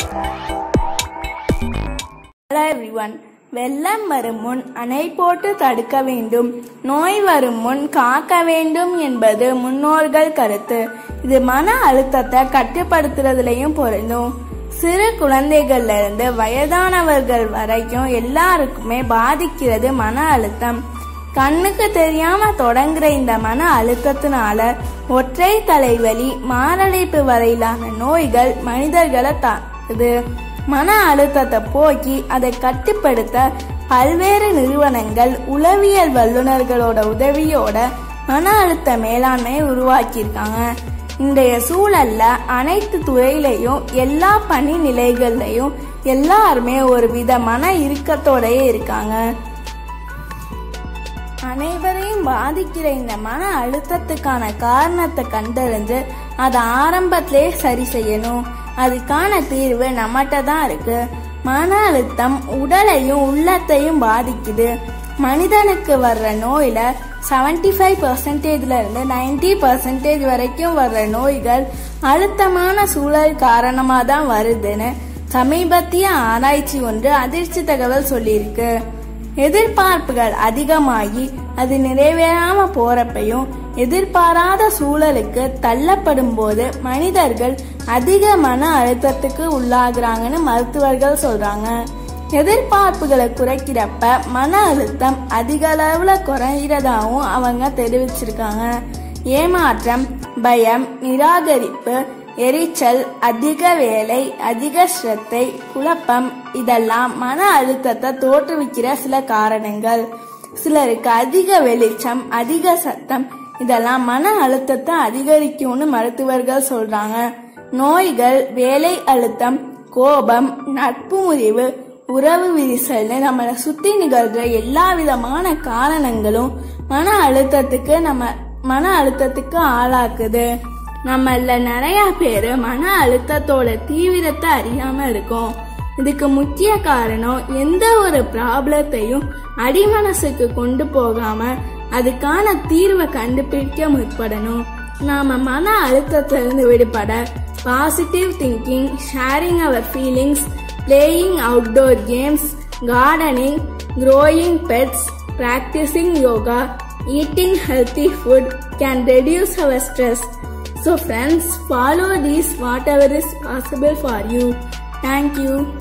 hello everyone வெள்ளம் வரும் முன் அணை போட்டு தடுக்க வேண்டும் நோய் வரும் முன் காக்க வேண்டும் என்பது முன்னோர்கள் கருத்து இது மன அழுத்தத்தை கட்டுப்படுத்துறதுலயும் பொருந்தும் சிறு குழந்தைகள்ல இருந்து வயதானவர்கள் வரைக்கும் எல்லாருக்குமே பாதிக்கிறது மன அழுத்தம் கண்ணுக்கு தெரியாம தொடங்குற இந்த மன அழுத்தத்தினால ஒற்றை தலைவலி மாரடைப்பு வரையிலான நோய்கள் மனிதர்களை தாக்குது மன அழுத்தத்தை போக்கி அதை கட்டுப்படுத்த பல்வேறு நிறுவனங்கள் உளவியல் வல்லுநர்களோட உதவியோட மன அழுத்த மேலாண்மை உருவாக்கியிருக்காங்க இன்றைய சூழல்ல அனைத்து துறையிலையும் எல்லா பணி நிலைகள்லையும் எல்லாருமே ஒரு வித மன இறுக்கத்தோடயே இருக்காங்க அனைவரையும் பாதிக்கிற இந்த மன அழுத்தத்துக்கான காரணத்தை கண்டறிஞ்சு அதை ஆரம்பத்திலே சரி செய்யணும் அதுக்கான தீர்வு நம்மகிட்ட தான் இருக்கு மன அழுத்தம் உடலையும் உள்ளத்தையும் பாதிக்குது மனிதனுக்கு வர்ற நோயில 75% ஃபைவ் பர்சன்டேஜ்ல இருந்து நைன்டி பர்சன்டேஜ் வரைக்கும் வர்ற நோய்கள் அழுத்தமான சூழல் காரணமா தான் வருதுன்னு சமீபத்திய ஆராய்ச்சி ஒன்று அதிர்ச்சி தகவல் சொல்லியிருக்கு எதிர்பார்ப்புகள் அதிகமாகி அது நிறைவேறாம போறப்பையும் எதிர்பாராத சூழலுக்கு தள்ளப்படும் போது மனிதர்கள் அதிக மன அழுத்தத்துக்கு உள்ளாகுறாங்கன்னு மருத்துவர்கள் சொல்றாங்க எதிர்பார்ப்புகளை குறைக்கிறப்ப மன அழுத்தம் அதிக அளவுல குறைகிறதாவும் அவங்க தெரிவிச்சிருக்காங்க ஏமாற்றம் பயம் நிராகரிப்பு எரிச்சல் அதிக வேலை அதிக ஸ்ரத்தை குழப்பம் இதெல்லாம் மன அழுத்தத்தை தோற்றுவிக்கிற சில காரணங்கள் சிலருக்கு அதிக வெளிச்சம் அதிக சத்தம் இதெல்லாம் மன அழுத்தத்தை அதிகரிக்கும்னு மருத்துவர்கள் சொல்றாங்க நோய்கள் வேலை அழுத்தம் கோபம் நட்பு முறிவு உறவு விரிசல்னு நம்மளை சுத்தி நிகழ்ற எல்லா விதமான காரணங்களும் மன அழுத்தத்துக்கு நம்ம மன அழுத்தத்துக்கு ஆளாக்குது நம்மள நிறைய பேரு மன அழுத்தத்தோட தீவிரத்தை அறியாம இருக்கோம் இதுக்கு முக்கிய காரணம் எந்த ஒரு ப்ராப்ளத்தையும் அடிமனசுக்கு கொண்டு போகாம அதுக்கான தீர்வை கண்டுபிடிக்க முற்படணும் நாம மன அழுத்தத்துல இருந்து விடுபட positive thinking sharing our feelings playing outdoor games gardening growing pets practicing yoga eating healthy food can reduce our stress so friends follow these whatever is possible for you thank you